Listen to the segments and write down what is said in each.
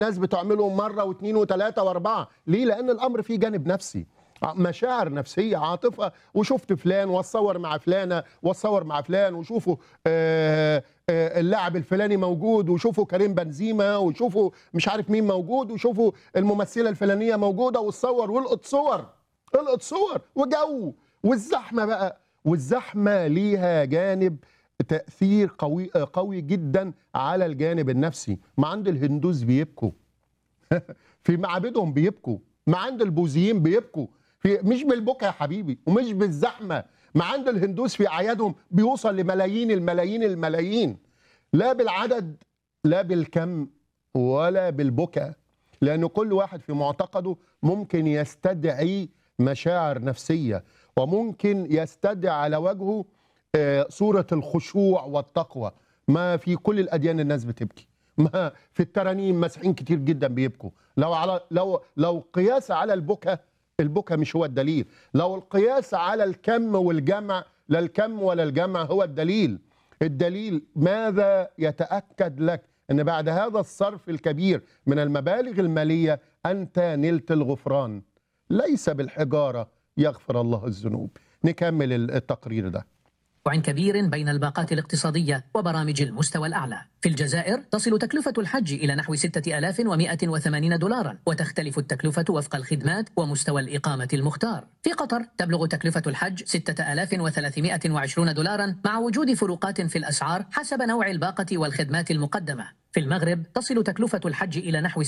ناس بتعمله مره واثنين وثلاثه واربعه ليه لان الامر فيه جانب نفسي مشاعر نفسيه عاطفه وشفت فلان واتصور مع فلانه واتصور مع فلان وشوفوا آه، آه، اللاعب الفلاني موجود وشوفوا كريم بنزيما وشوفوا مش عارف مين موجود وشوفوا الممثله الفلانيه موجوده وتصور والقط صور القط صور وجو والزحمه بقى والزحمه ليها جانب تاثير قوي قوي جدا على الجانب النفسي ما عند الهندوس بيبكوا في معابدهم بيبكوا ما عند البوذيين بيبكوا في مش بالبكا يا حبيبي ومش بالزحمه ما عند الهندوس في اعيادهم بيوصل لملايين الملايين الملايين لا بالعدد لا بالكم ولا بالبكا لان كل واحد في معتقده ممكن يستدعي مشاعر نفسيه وممكن يستدعي على وجهه آه، صوره الخشوع والتقوى ما في كل الاديان الناس بتبكي ما في الترانيم مسيحيين كتير جدا بيبكوا لو على لو لو قياس على البكا البكا مش هو الدليل لو القياس على الكم والجمع لا الكم ولا الجمع هو الدليل الدليل ماذا يتأكد لك أن بعد هذا الصرف الكبير من المبالغ المالية أنت نلت الغفران ليس بالحجارة يغفر الله الذنوب نكمل التقرير ده عن كبير بين الباقات الاقتصادية وبرامج المستوى الأعلى في الجزائر تصل تكلفة الحج إلى نحو 6180 دولارا وتختلف التكلفة وفق الخدمات ومستوى الإقامة المختار في قطر تبلغ تكلفة الحج 6320 دولارا مع وجود فروقات في الأسعار حسب نوع الباقة والخدمات المقدمة في المغرب تصل تكلفة الحج إلى نحو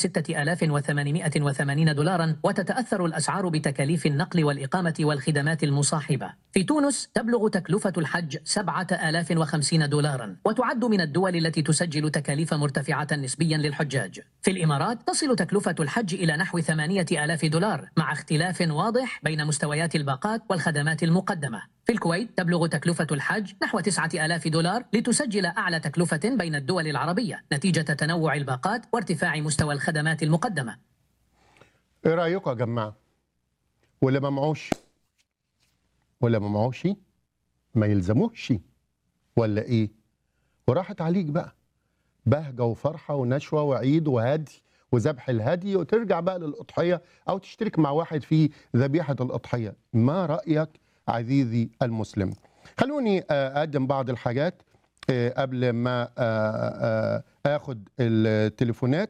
6880 دولارا وتتأثر الأسعار بتكاليف النقل والإقامة والخدمات المصاحبة في تونس تبلغ تكلفة الحج 7050 دولارا وتعد من الدول التي تسجل تكاليف مرتفعة نسبيا للحجاج في الإمارات تصل تكلفة الحج إلى نحو 8000 دولار مع اختلاف واضح بين مستويات الباقات والخدمات المقدمة في الكويت تبلغ تكلفة الحج نحو 9000 دولار لتسجل أعلى تكلفة بين الدول العربية نتيجة تنوع الباقات وارتفاع مستوى الخدمات المقدمة ايه رايكم يا جماعه واللي ما معوش واللي ما معوش ما يلزموش ولا ايه وراحت عليك بقى بهجه وفرحه ونشوه وعيد وهدي وذبح الهدي وترجع بقى للاضحيه او تشترك مع واحد في ذبيحه الاضحيه ما رايك عزيزي المسلم خلوني آه، اقدم بعض الحاجات آه، قبل ما آه، آه، اخد التليفونات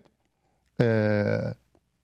آه،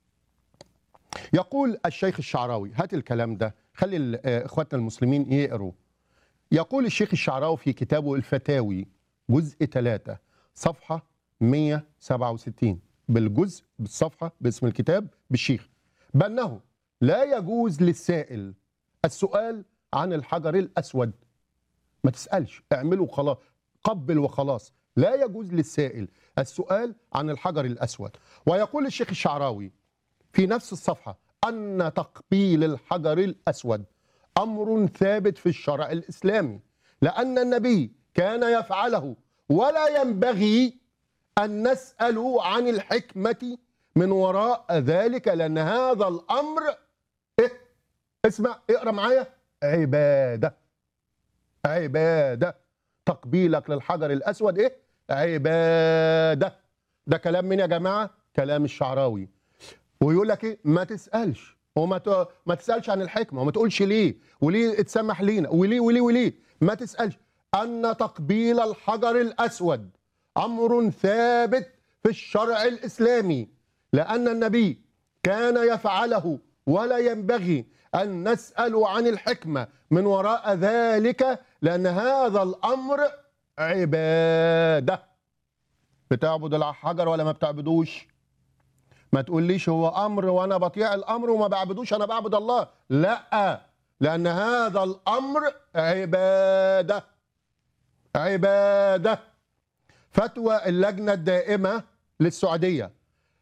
يقول الشيخ الشعراوي هات الكلام ده خلي ال- آه، اخواتنا المسلمين يقروا يقول الشيخ الشعراوي في كتابه الفتاوي جزء 3 صفحة 167 بالجزء بالصفحة باسم الكتاب بالشيخ بأنه لا يجوز للسائل السؤال عن الحجر الأسود ما تسألش اعمله خلاص قبل وخلاص لا يجوز للسائل السؤال عن الحجر الأسود ويقول الشيخ الشعراوي في نفس الصفحة أن تقبيل الحجر الأسود أمر ثابت في الشرع الإسلامي لأن النبي كان يفعله ولا ينبغي أن نسأل عن الحكمة من وراء ذلك لأن هذا الأمر إيه؟ اسمع اقرأ معايا عبادة عبادة تقبيلك للحجر الأسود إيه؟ عبادة ده كلام مين يا جماعة؟ كلام الشعراوي ويقول لك ايه ما تسالش وما ت... ما تسالش عن الحكمه وما تقولش ليه وليه اتسمح لينا وليه وليه وليه ما تسالش ان تقبيل الحجر الاسود امر ثابت في الشرع الاسلامي لان النبي كان يفعله ولا ينبغي ان نسال عن الحكمه من وراء ذلك لان هذا الامر عباده بتعبد الحجر ولا ما بتعبدوش ما تقوليش هو امر وانا بطيع الامر وما بعبدوش انا بعبد الله لا لان هذا الامر عباده عباده فتوى اللجنه الدائمه للسعوديه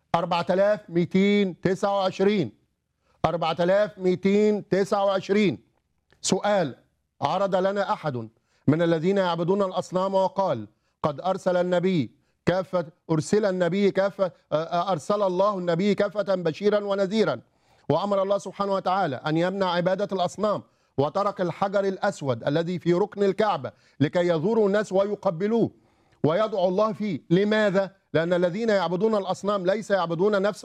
4229 4229 سؤال عرض لنا احد من الذين يعبدون الاصنام وقال قد ارسل النبي كافة أرسل النبي كافة أرسل الله النبي كافة بشيرا ونذيرا وأمر الله سبحانه وتعالى أن يمنع عبادة الأصنام وترك الحجر الأسود الذي في ركن الكعبة لكي يزوروا الناس ويقبلوه ويدعو الله فيه لماذا؟ لأن الذين يعبدون الأصنام ليس يعبدون نفس